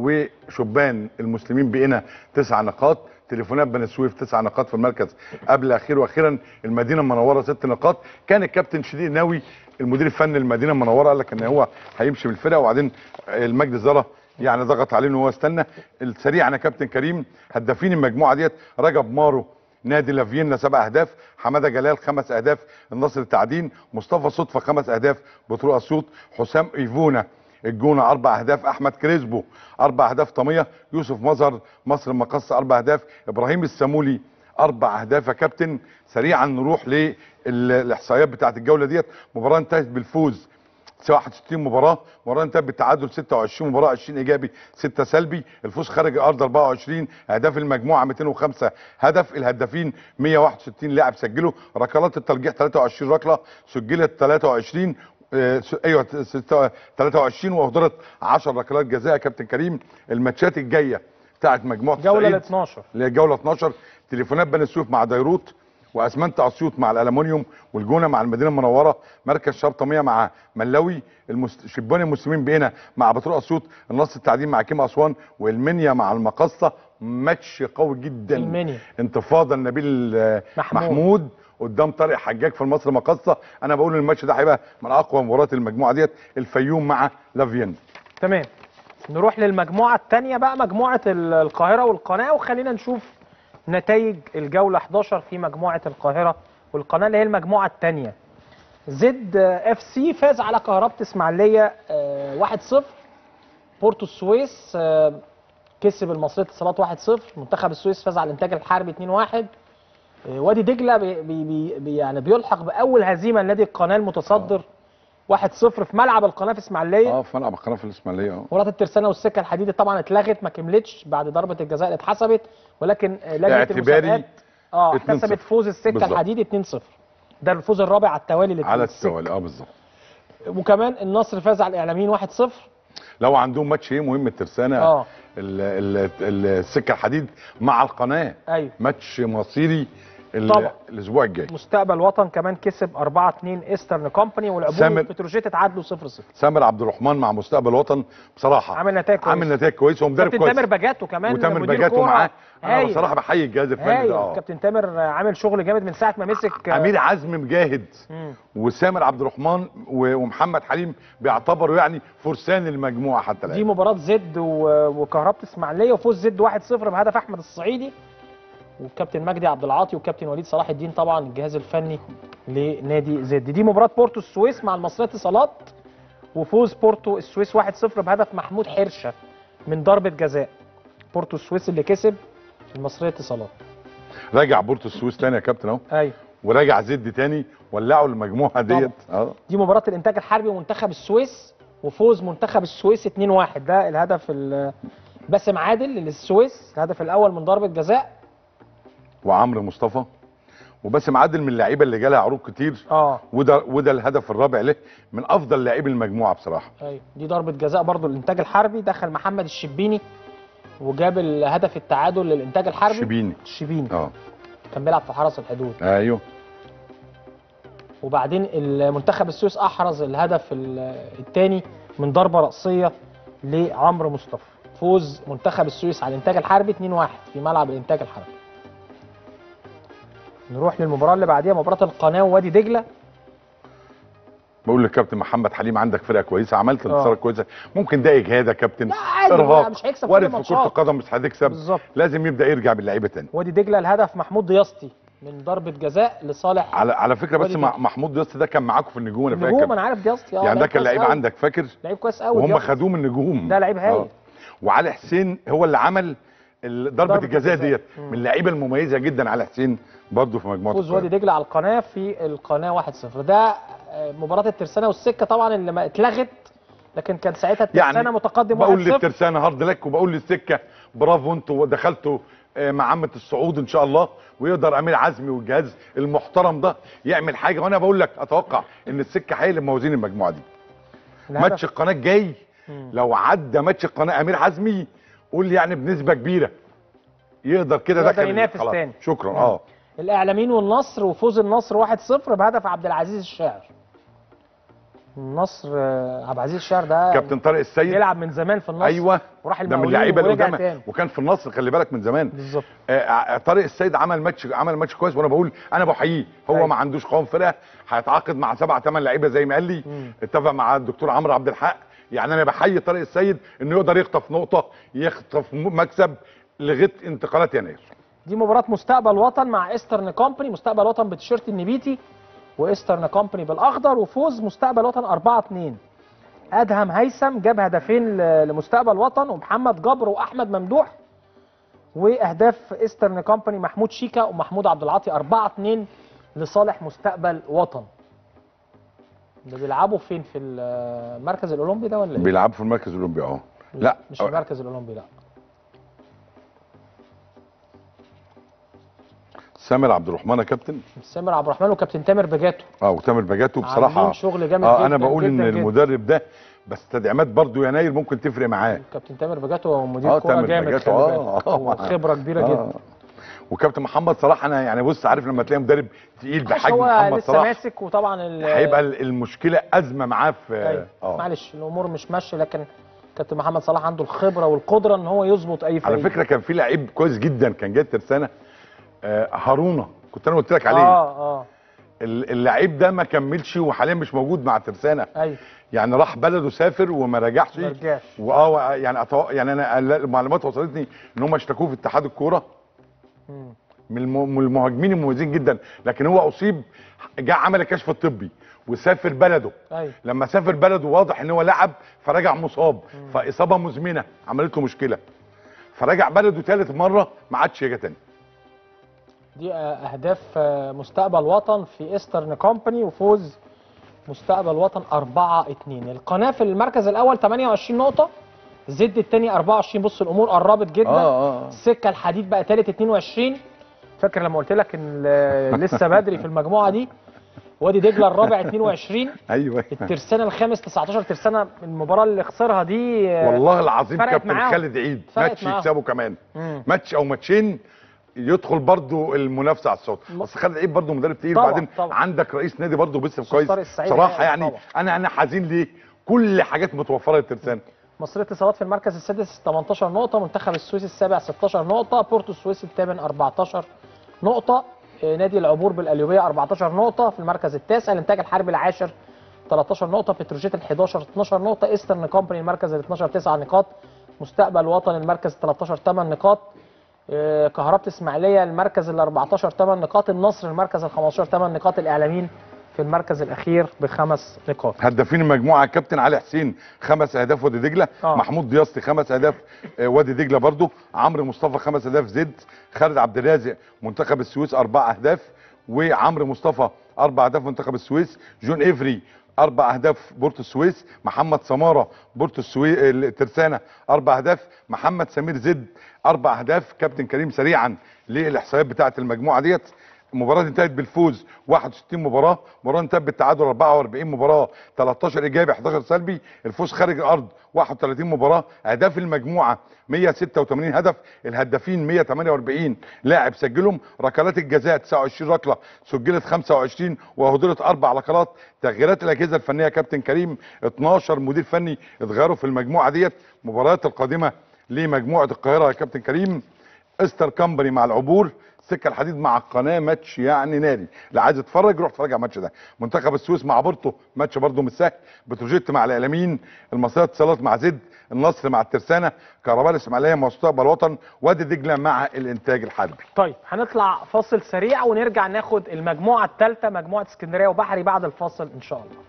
وشبان المسلمين بقنا 9 نقاط، تليفونات بني سويف 9 نقاط في المركز قبل اخير واخيرا المدينه المنوره 6 نقاط كان الكابتن شديد ناوي المدير الفني للمدينه المنوره قال لك ان هو هيمشي من الفرقه وبعدين المجد زرا يعني ضغط عليه ان هو استنى السريع انا كابتن كريم هدافين المجموعه ديت رجب مارو نادي لافيينا سبع اهداف حماده جلال خمس اهداف النصر التعدين مصطفى صدفه خمس اهداف بطرق اسيوط حسام ايفونا الجونه اربع اهداف احمد كريسبو اربع اهداف طميه يوسف مظهر مصر المقصه اربع اهداف ابراهيم السامولي اربع اهداف يا كابتن سريعا نروح للاحصائيات بتاعت الجوله ديت مباراه انتهت بالفوز 61 مباراه مباراه انتهت بالتعادل 26 مباراه 20 ايجابي 6 سلبي الفوز خارج الارض 24 اهداف المجموعه 205 هدف الهدافين 161 لاعب سجلوا ركلات الترجيح 23 ركله سجلت 23 آه، س- ايوه ست- 23 واهدرت 10 ركلات جزاء يا كابتن كريم الماتشات الجايه بتاعت مجموعه جوله ال الصعيد 12 اللي هي الجوله 12 تليفونات بني سويف مع ديروت واسمنت اسيوط مع الالومنيوم والجونه مع المدينه المنوره مركز شباب طميه مع ملاوي المست... شبان المسلمين بقنا مع بترول اسيوط النصر التعدين مع كيما اسوان والمنيا مع المقصه ماتش قوي جدا المنيا. انتفاضه نبيل آه، محمود. محمود قدام طارق حجاج في مصر مقصه انا بقول الماتش ده هيبقى من اقوى مباريات المجموعه ديت الفيوم مع لافيين تمام نروح للمجموعه الثانيه بقى مجموعه ال- القاهره والقناه وخلينا نشوف نتائج الجوله 11 في مجموعه القاهره والقناه اللي هي المجموعه الثانيه زد اف سي فاز على كهربة اسماعيليه آه، 1-0 بورتو السويس آه، كسب المصرية اتصالات 1-0 منتخب السويس فاز على الانتاج الحربي 2-1 آه، وادي دجله بي بي بي بي- يعني بيلحق باول هزيمه لنادي القناه المتصدر 1-0 في ملعب القناه في اسماعيليه اه في ملعب القناه في الاسماعيليه اه مباراه الترسانه والسكه الحديدي طبعا اتلغت ما كملتش بعد ضربه الجزاء اللي اتحسبت ولكن آه، لجنه اعتباري المسابقات اه 2-0. احتسبت فوز السكه بالظبط. الحديدي 2-0 ده الفوز الرابع على التوالي على للسكة. التوالي اه بالظبط وكمان النصر فاز على الاعلاميين 1-0 لو عندهم ماتش ايه مهم الترسانه اه ال- ال- ال- السكه الحديد مع القناه ايوه ماتش مصيري ال- طبعا. الاسبوع الجاي مستقبل وطن كمان كسب 4-2 ايسترن كومباني والعبور سامر- وبتروجيت اتعادلوا 0-0 سامر عبد الرحمن مع مستقبل وطن بصراحه عامل نتائج كويسة. عامل نتائج كويسه ومدرب كابتن كويس تامر باجاتو كمان وتامر مدير باجاتو كورة معاه انا هايل. بصراحه بحيي الجهاز الفني هايل ده اه كابتن تامر عامل شغل جامد من ساعه ما مسك امير عزمي مجاهد مم. وسامر عبد الرحمن و- ومحمد حليم بيعتبروا يعني فرسان المجموعه حتى دي الان مباراة زد و- وكهربة اسماعيلية وفوز زد 1-0 بهدف احمد الصعيدي والكابتن مجدي عبد العاطي والكابتن وليد صلاح الدين طبعا الجهاز الفني لنادي زد دي مباراة بورتو السويس مع المصرية اتصالات وفوز بورتو السويس 1-0 بهدف محمود حرشة من ضربة جزاء بورتو السويس اللي كسب المصرية اتصالات راجع بورتو السويس تاني يا كابتن اهو ايوه وراجع زد تاني ولعوا المجموعه ديت اه دي مباراة الانتاج الحربي ومنتخب السويس وفوز منتخب السويس 2-1 ده الهدف ال- باسم عادل للسويس الهدف الاول من ضربة جزاء وعمرو مصطفى وباسم عادل من اللعيبه اللي جالها عروض كتير اه وده وده الهدف الرابع له من افضل لاعبي المجموعه بصراحه ايوه دي ضربة جزاء برضو للإنتاج الحربي دخل محمد الشبيني وجاب الهدف التعادل للإنتاج الحربي شبيني الشبيني اه كان بيلعب في حرس الحدود ايوه وبعدين المنتخب السويس أحرز الهدف الثاني من ضربة رأسية لعمرو مصطفى فوز منتخب السويس على الإنتاج الحربي 2-1 في ملعب الإنتاج الحربي نروح للمباراة اللي بعديها مباراة القناة ووادي دجلة بقول للكابتن محمد حليم عندك فرقه كويسه عملت آه. انتصار كويسه ممكن ده اجهاد يا كابتن لا عادي ارهاق لا، مش هيكسب كل وارد في كره الماتشات. القدم مش هتكسب بالظبط لازم يبدا يرجع باللعيبه تاني وادي دجلة الهدف محمود دياسطي من ضربة جزاء لصالح على على فكره بس وادي مع دجلة. محمود دياست ده كان معاكم في النجوم انا نجوم فاكر انا عارف دياسطي اه يعني ده لعيب كان كويس لعيب أوي. عندك فاكر لعيب كويس قوي وهم دياسطي. خدوه من النجوم ده لعيب هايل. وعلي حسين هو اللي عمل ال- ضربه ضربة الجزاء الجزاء. ديت مم. من اللعيبه المميزه جدا علي حسين برضه في مجموعه فوز وادي القاهرة. دجله على القناه في القناه 1-0 ده آه، مباراه الترسانه والسكه طبعا اللي ما اتلغت لكن كان ساعتها الترسانه يعني متقدم 1-0 بقول للترسانه هارد لك وبقول للسكه برافو انتوا دخلتوا آه، مع عامه الصعود ان شاء الله ويقدر امير عزمي والجهاز المحترم ده يعمل حاجه وانا بقول لك اتوقع ان السكه هيقلب موازين المجموعه دي الهدف- ماتش القناه الجاي مم. لو عدى ماتش القناه امير عزمي قول لي يعني بنسبه كبيره يقدر كده يقدر دخل ينافس خلاص. تاني. شكرا مم. اه الاعلاميين والنصر وفوز النصر 1-0 بهدف عبد العزيز الشاعر النصر آه، عبد العزيز الشاعر ده كابتن طارق السيد بيلعب من زمان في النصر ايوه وراح ده من المقاولين اللعيبه اللي ورجع قدام تاني وكان في النصر خلي بالك من زمان بالظبط آه، طارق السيد عمل ماتش عمل ماتش كويس وانا بقول انا بحييه هو أيوة. ما عندوش قوام فرقه هيتعاقد مع سبع ثمان لعيبه زي ما قال لي مم. اتفق مع الدكتور عمرو عبد الحق يعني انا بحيي طارق السيد انه يقدر يخطف نقطه يخطف م- مكسب لغايه انتقالات يناير دي مباراة مستقبل وطن مع ايسترن كومباني مستقبل وطن بتيشيرت النبيتي وايسترن كومباني بالاخضر وفوز مستقبل وطن 4 2 ادهم هيثم جاب هدفين ل- لمستقبل وطن ومحمد جبر واحمد ممدوح واهداف ايسترن كومباني محمود شيكا ومحمود عبد العاطي 4 2 لصالح مستقبل وطن ده بيلعبوا فين في المركز الاولمبي ده ولا ايه؟ بيلعبوا في المركز الاولمبي اه لا مش في المركز الاولمبي لا سامر عبد الرحمن يا كابتن سامر عبد الرحمن وكابتن تامر بجاتو اه وتامر بجاتو بصراحه عاملين شغل جامد اه جدا انا بقول ان جدا جدا. المدرب ده بس تدعيمات برضو يناير ممكن تفرق معاه كابتن تامر بجاتو هو مدير آه، كوره تامر جامد بجاتو، خلي آه، بالك آه. هو خبره كبيره آه. جدا وكابتن محمد صلاح انا يعني بص عارف لما تلاقي مدرب تقيل بس بحجم هو محمد لسه صلاح ماسك وطبعا ال- هيبقى ال- المشكله ازمه معاه في أيوة. اه معلش الامور مش ماشيه لكن كابتن محمد صلاح عنده الخبره والقدره ان هو يظبط اي فريق على فكره كان في لعيب كويس جدا كان جاي ترسانه آه هارونا كنت انا قلت لك عليه اه اه ال- اللعيب ده ما كملش وحاليا مش موجود مع ترسانه ايوه يعني راح بلده سافر وما رجعش ما رجعش. واه يعني أتو... يعني انا المعلومات وصلتني ان هم اشتكوه في اتحاد الكوره مم. من الم- من المهاجمين المميزين جدا لكن هو اصيب جاء عمل الكشف الطبي وسافر بلده ايوه لما سافر بلده واضح ان هو لعب فرجع مصاب فاصابه مزمنه عملت له مشكله فرجع بلده ثالث مره ما عادش يجي تاني دي آه، اهداف آه، مستقبل وطن في ايسترن كومباني وفوز مستقبل وطن 4 2 القناه في المركز الاول 28 نقطه زد الثاني 24 بص الامور قربت جدا اه اه السكه الحديد بقى ثالث 22 فاكر لما قلت لك ان ال- لسه بدري في المجموعه دي وادي دجله الرابع 22 ايوه الترسانه الخامس 19 ترسانه المباراه اللي خسرها دي آه، والله العظيم فرقت كابتن معاهم. خالد عيد فرقت ماتش معاهم. يكسبه كمان مم. ماتش او ماتشين يدخل برضو المنافسه على الصوت م- بس خالد عيد برضو مدرب تقيل طبعاً، وبعدين طبعاً. عندك رئيس نادي برضو بيصرف أستاذ كويس طارق السعيد صراحه هايل يعني طبعاً. انا انا حزين ليه كل حاجات متوفره للترسانه مصرية اتصالات في المركز السادس 18 نقطة، منتخب السويس السابع 16 نقطة، بورتو السويس الثامن 14 نقطة، آه، نادي العبور بالقليوبية 14 نقطة في المركز التاسع، الإنتاج الحربي العاشر 13 نقطة، بتروجيت ال 11 12 نقطة، ايسترن كومباني المركز ال 12 9 نقاط، مستقبل وطن المركز 13 8 نقاط، آه، كهربة اسماعيلية المركز ال 14 8 نقاط، النصر المركز ال 15 8 نقاط، الإعلاميين في المركز الأخير بخمس نقاط. هدافين المجموعه كابتن علي حسين خمس اهداف وادي دجله آه. محمود دياسطي خمس اهداف آه، وادي دجله برضو عمرو مصطفى خمس اهداف زد خالد عبد الرازق منتخب السويس اربع اهداف وعمرو مصطفى اربع اهداف منتخب السويس جون افري اربع اهداف بورتو السويس محمد سماره بورتو السويس الترسانه اربع اهداف محمد سمير زد اربع اهداف كابتن كريم سريعا للاحصائيات بتاعه المجموعه ديت المباراة انتهت بالفوز 61 مباراة، مباراة انتهت بالتعادل 44 مباراة، 13 ايجابي 11 سلبي، الفوز خارج الارض 31 مباراة، اهداف المجموعة 186 هدف، الهدافين 148 لاعب سجلهم، ركلات الجزاء 29 ركلة سجلت 25 وهدرت اربع ركلات، تغييرات الاجهزة الفنية كابتن كريم 12 مدير فني اتغيروا في المجموعة ديت، مباريات القادمة لمجموعة القاهرة يا كابتن كريم استر كامبري مع العبور سكه الحديد مع القناه ماتش يعني ناري اللي عايز يتفرج يروح يتفرج على الماتش ده منتخب السويس مع بورتو ماتش برده مش سهل بتروجيت مع الاعلاميين المصريه اتصالات مع زد النصر مع الترسانه كهرباء الاسماعيليه مع مستقبل وطن وادي دجله مع الانتاج الحربي طيب هنطلع فاصل سريع ونرجع ناخد المجموعة الثالثة مجموعة اسكندرية وبحري بعد الفاصل إن شاء الله.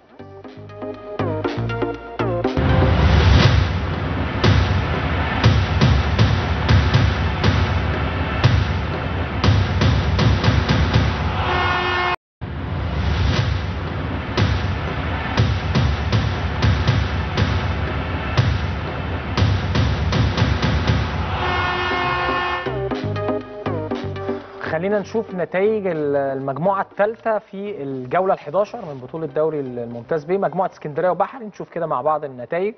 خلينا نشوف نتائج ال- المجموعة الثالثة في الجولة ال11 من بطولة الدوري الممتاز بيه مجموعة اسكندرية وبحري نشوف كده مع بعض النتائج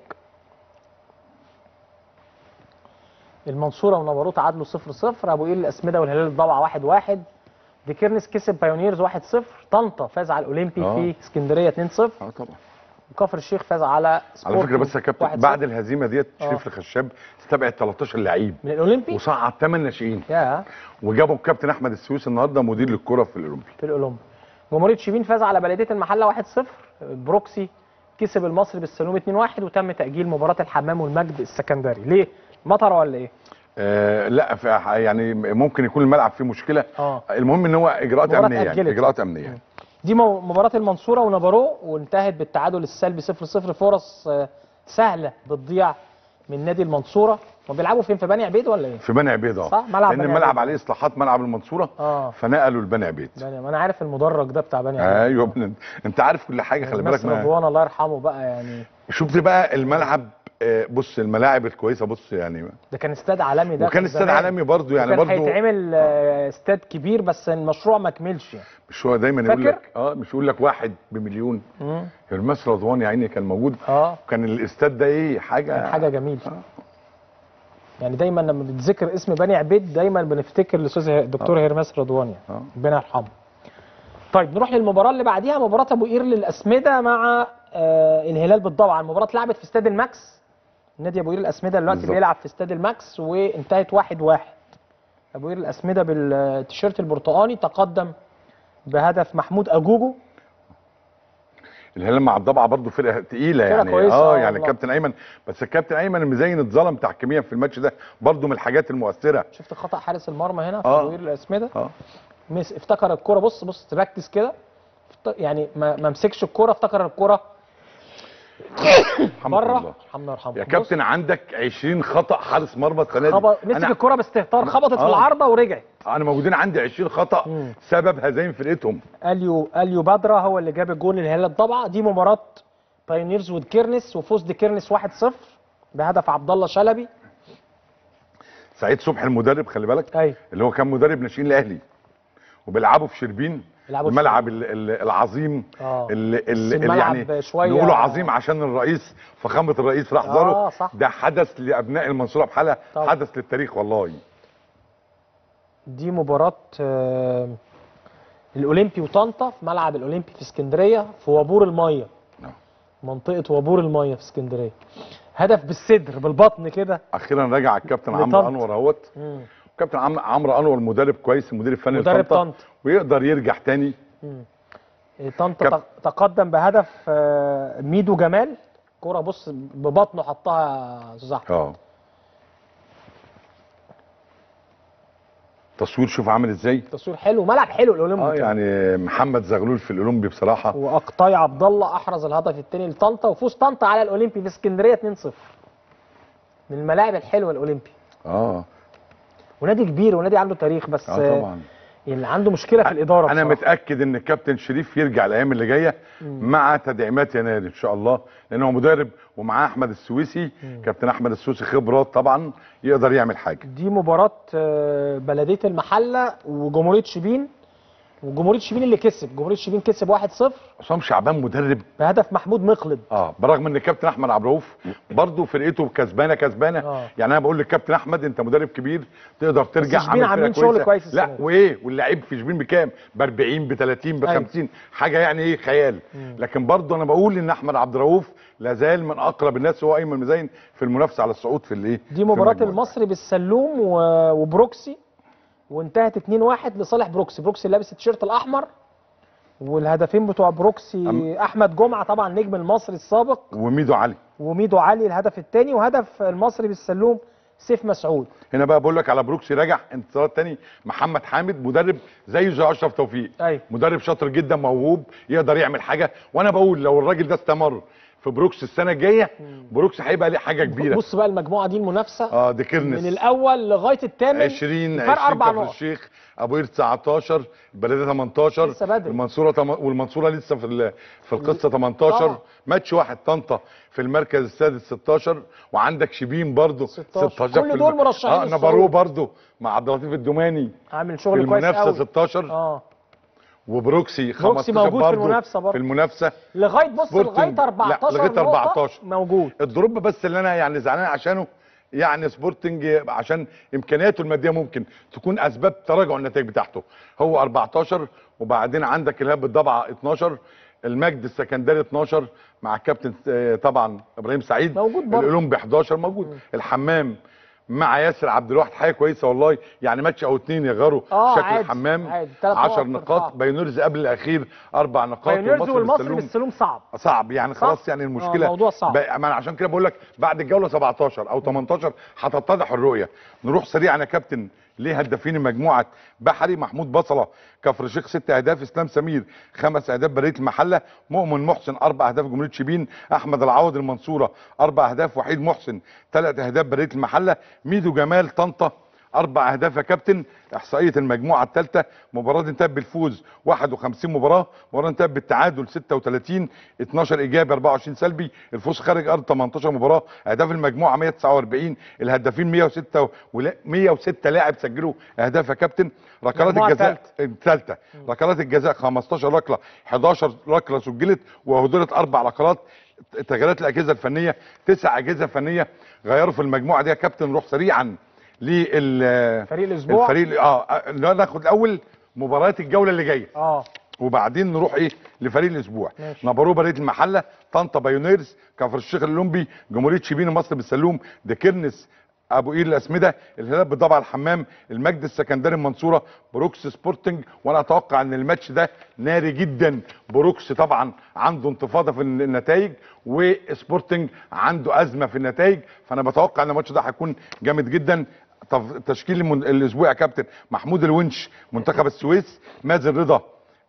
المنصورة ونبروت تعادلوا 0 0 ابو قير الاسمدة والهلال الضبع 1 1 ديكيرنس كسب بايونيرز 1 0 طنطا فاز على الاولمبي آه. في اسكندرية 2 0 اه طبعا وكفر الشيخ فاز على على سبورتنج فكره بس يا كابتن 1-0 بعد الهزيمه ديت آه. شريف الخشاب استبعد 13 لعيب من الاولمبي وصعد 8 ناشئين يا وجابوا الكابتن احمد السويس النهارده مدير للكره في الاولمبي في الاولمبي جمهوريه شبين فاز على بلديه المحله 1-0 بروكسي كسب المصري بالسلوم 2-1 وتم تاجيل مباراه الحمام والمجد السكندري ليه مطر ولا ايه آه لا ف- يعني ممكن يكون الملعب فيه مشكله اه المهم ان هو اجراءات مباراة امنيه يعني اتأجلت. اجراءات امنيه يعني. دي مو- مباراه المنصوره ونبارو وانتهت بالتعادل السلبي 0-0 فرص آه، سهله بتضيع من نادي المنصوره هم بيلعبوا فين في بني عبيد ولا ايه في بني عبيد اه صح، ملعب لان بني الملعب عبيد. عليه اصلاحات ملعب المنصوره اه فنقلوا لبني عبيد بني ما انا عارف المدرج ده بتاع بني عبيد ايوه ابن انت عارف كل حاجه خلي بالك الناس ما رضوان الله يرحمه بقى يعني شفت بقى الملعب آه، بص الملاعب الكويسه بص يعني ده كان استاد عالمي ده وكان استاد زمان. عالمي برضو يعني كان برضو هيتعمل آه، استاد كبير بس المشروع ما كملش يعني مش هو دايما يقول فاكر؟ لك اه مش يقول لك واحد بمليون مم. هرمس رضوان يا عيني كان موجود اه كان الاستاد ده ايه حاجه كان حاجه جميله آه. يعني دايما لما بتذكر اسم بني عبيد دايما بنفتكر الاستاذ الدكتور هرمس رضوان يعني آه. ربنا يرحمه طيب نروح للمباراه اللي بعديها مباراه ابو قير للاسمده مع آه الهلال بالضبع المباراه اتلعبت في استاد الماكس نادي ابو قير الاسمده دلوقتي بالظبط. بيلعب في استاد الماكس وانتهت واحد واحد ابو قير الاسمده بالتيشيرت البرتقاني تقدم بهدف محمود اجوجو الهلال مع الضبعه برضو فرقه تقيله فرقة يعني كويسة، اه آه يعني والله. الكابتن ايمن بس الكابتن ايمن المزين اتظلم تحكيميا في الماتش ده برضو من الحاجات المؤثره شفت خطا حارس المرمى هنا في آه. ابو قير الاسمده اه مس افتكر الكرة بص بص ركز كده افت- يعني ما ما مسكش الكرة افتكر الكرة الحمد لله. بره الحمد يرحمه يا بص، كابتن عندك 20 خطا حارس مرمى السنه دي خبط مسك انا الكرة باستهتار خبطت في آه. العارضة ورجعت انا موجودين عندي 20 خطا مم. سبب هزايم فرقتهم اليو اليو بدرة هو اللي جاب الجول للهلال الضبعة دي مباراة بايونيرز وكيرنس وفوز دي كيرنس 1-0 بهدف عبد الله شلبي سعيد صبحي المدرب خلي بالك ايوه اللي هو كان مدرب ناشئين الاهلي وبيلعبوا في شربين بيلعبوا في الملعب ال- ال- العظيم اه اللي, بس اللي, اللي الملعب يعني شوية- نقوله عظيم عشان الرئيس فخامه الرئيس راح زاره اه صح ده حدث لابناء المنصوره بحالها طبعا. حدث للتاريخ والله دي مباراة آه، الأولمبي وطنطا في ملعب الأولمبي في اسكندرية في وابور المية نعم. منطقة وابور المية في اسكندرية هدف بالصدر بالبطن كده اخيرا رجع الكابتن عمرو لطنطا. انور اهوت مم. كابتن عم- عمرو انور مدرب كويس المدير الفني مدرب لطنطا طنطا ويقدر يرجع تاني طنطا كاب- تق- تقدم بهدف آه، ميدو جمال كرة بص ببطنه حطها يا استاذ احمد اه تصوير شوف عامل ازاي تصوير حلو ملعب حلو الاولمبي اه كمان. يعني محمد زغلول في الاولمبي بصراحه واقطاي عبد الله احرز الهدف الثاني لطنطا وفوز طنطا على الاولمبي في اسكندريه 2-0 من الملاعب الحلوه الاولمبي اه ونادي كبير ونادي عنده تاريخ بس اه آه طبعا اللي عنده مشكله في الاداره انا بصراحة. متاكد ان الكابتن شريف يرجع الايام اللي جايه مع تدعيمات يناير ان شاء الله لان هو مدرب ومعاه احمد السويسي كابتن احمد السويسي خبرات طبعا يقدر يعمل حاجه دي مباراه آه، بلديه المحله وجمهوريه شبين وجمهوريه شبين اللي كسب جمهوريه شبين كسب 1-0 عصام شعبان مدرب بهدف محمود مقلد اه برغم ان الكابتن احمد عبد الرؤوف برضه فرقته كسبانه كسبانه آه. يعني انا بقول للكابتن احمد انت مدرب كبير تقدر ترجع شبين عامل فرقة عاملين شغل كويسة. كويس السنة لا دي. وايه واللعيب في شبين بكام ب 40 ب 30 ب أيوة. 50 حاجه يعني ايه خيال لكن برضه انا بقول ان احمد عبد الرؤوف لا زال من اقرب الناس هو ايمن مزين في المنافسه على الصعود في الايه دي مباراه في المجموعة. المصري بالسلوم و- وبروكسي وانتهت 2-1 لصالح بروكسي بروكسي اللي لابس التيشيرت الاحمر والهدفين بتوع بروكسي احمد جمعه طبعا نجم المصري السابق وميدو علي وميدو علي الهدف الثاني وهدف المصري بالسلوم سيف مسعود هنا بقى بقول لك على بروكسي راجع انتصارات تاني محمد حامد مدرب زيه زي اشرف توفيق ايوه مدرب شاطر جدا موهوب يقدر يعمل حاجه وانا بقول لو الراجل ده استمر في بروكس السنه الجايه بروكس هيبقى ليه حاجه كبيره بص بقى المجموعه دي المنافسه اه دي كيرنس من الاول لغايه الثامن 20 فرق 20 اربع كفر نقط الشيخ ابو قير 19 البلديه 18 لسه بدري. المنصوره تم... والمنصوره لسه في ال... في القصه 18 آه. ماتش واحد طنطا في المركز السادس 16 وعندك شبين برضه 16. 16 كل في دول الم- مرشحين اه للصعود. نبروه برضه مع عبد اللطيف الدوماني عامل في شغل كويس المنافسه قوي 16 اه وبروكسي بروكسي 15 موجود في برضه المنافسة برضه. في المنافسه لغايه بص سبورتنج. لغايه لا، 14 لغاية نقطة 14. موجود الدروب بس اللي انا يعني زعلان عشانه يعني سبورتنج عشان امكانياته الماديه ممكن تكون اسباب تراجع النتائج بتاعته هو 14 وبعدين عندك الهاب الضبعه 12 المجد السكندري 12 مع الكابتن آه، طبعا ابراهيم سعيد موجود برضه. الاولمبي 11 موجود الحمام مع ياسر عبد الواحد حاجه كويسه والله يعني ماتش او اتنين يغيروا آه، شكل عادي، الحمام عادي. تلات 10 نقط نقاط ارتفاع. بايونيرز قبل الاخير اربع نقاط بايونيرز والمصري والمصري بالسلوم بالسلوم صعب صعب يعني صح؟ خلاص يعني آه، المشكله الموضوع صعب. بقى ما انا عشان كده بقول لك بعد الجوله 17 او 18 هتتضح الرؤيه نروح سريعا يا كابتن ليه هدافين مجموعه بحري محمود بصله كفر الشيخ ست اهداف اسلام سمير خمس اهداف بريه المحله مؤمن محسن اربع اهداف جمهوريه شبين احمد العوض المنصوره اربع اهداف وحيد محسن ثلاث اهداف بريه المحله ميدو جمال طنطا اربع اهداف يا كابتن احصائيه المجموعه الثالثه مباراه انتهت بالفوز 51 مباراه مباراه انتهت بالتعادل 36 12 ايجابي 24 سلبي الفوز خارج ارض 18 مباراه اهداف المجموعه 149 الهدافين 106 ولا 106 لاعب سجلوا اهداف يا كابتن ركلات المجموعة الجزاء الثالثه ركلات الجزاء 15 ركله 11 ركله سجلت وهدرت اربع ركلات تغييرات الاجهزه الفنيه تسع اجهزه فنيه غيروا في المجموعه دي يا كابتن نروح سريعا لل فريق الاسبوع الفريق اه ناخد الاول مباريات الجوله اللي جايه اه وبعدين نروح ايه لفريق الاسبوع ماشي. نبروه بريه المحله طنطا بايونيرز كفر الشيخ الاولمبي جمهوريه شبين مصر بالسلوم دكرنس ابو قير الاسمده الهلال بالضبع الحمام المجد السكندري المنصوره بروكس سبورتنج وانا اتوقع ان الماتش ده ناري جدا بروكس طبعا عنده انتفاضه في النتائج وسبورتنج عنده ازمه في النتائج فانا بتوقع ان الماتش ده هيكون جامد جدا طب تشكيل المن- الاسبوع يا كابتن محمود الونش منتخب السويس مازن رضا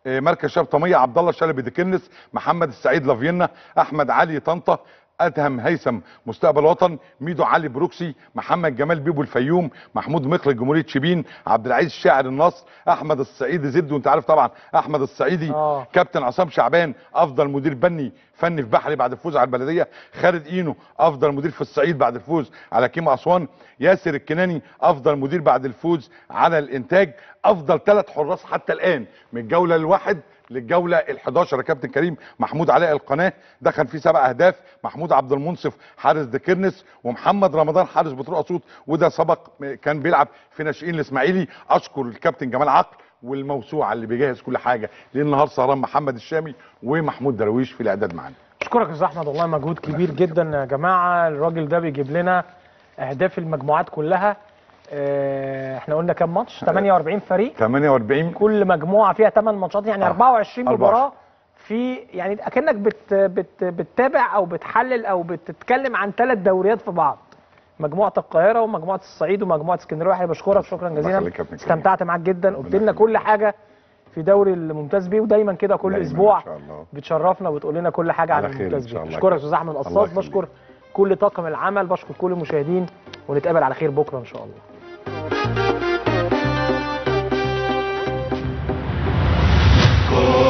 آه، مركز شباب طميه عبد الله شلبي ديكنس محمد السعيد لافينا احمد علي طنطا ادهم هيثم مستقبل وطن ميدو علي بروكسي محمد جمال بيبو الفيوم محمود مخلص جمهوريه شبين عبد العزيز شاعر النصر احمد الصعيدي زد وانت عارف طبعا احمد الصعيدي آه. كابتن عصام شعبان افضل مدير فني فني في بحري بعد الفوز على البلديه خالد اينو افضل مدير في الصعيد بعد الفوز على كيما اسوان ياسر الكناني افضل مدير بعد الفوز على الانتاج افضل ثلاث حراس حتى الان من الجوله الواحد للجوله ال11 يا كابتن كريم محمود علاء القناه دخل فيه سبع اهداف محمود عبد المنصف حارس دكرنس ومحمد رمضان حارس بتروق اسيوط وده سبق كان بيلعب في ناشئين الاسماعيلي اشكر الكابتن جمال عقل والموسوعه اللي بيجهز كل حاجه ليل نهار سهران محمد الشامي ومحمود درويش في الاعداد معانا اشكرك يا استاذ احمد والله مجهود كبير جدا يا جماعه الراجل ده بيجيب لنا اهداف المجموعات كلها اه، احنا قلنا كام ماتش 48 فريق 48 كل مجموعه فيها 8 ماتشات يعني آه. 24 24. مباراه في يعني اكنك بت بت بتتابع او بتحلل او بتتكلم عن ثلاث دوريات في بعض مجموعه القاهره ومجموعه الصعيد ومجموعه اسكندريه واحد بشكرك شكرا جزيلا يخليك يا كابتن كريم. استمتعت معاك جدا قلت لنا يخليك. كل حاجه في دوري الممتاز بيه ودايما كده كل دايماً اسبوع إن شاء الله. بتشرفنا وبتقول لنا كل حاجه عن على خير إن الممتاز شاء بيه الله بشكرك يا كده. استاذ احمد الله قصاص يخليك. بشكر كل طاقم العمل بشكر كل المشاهدين ونتقابل على خير بكره ان شاء الله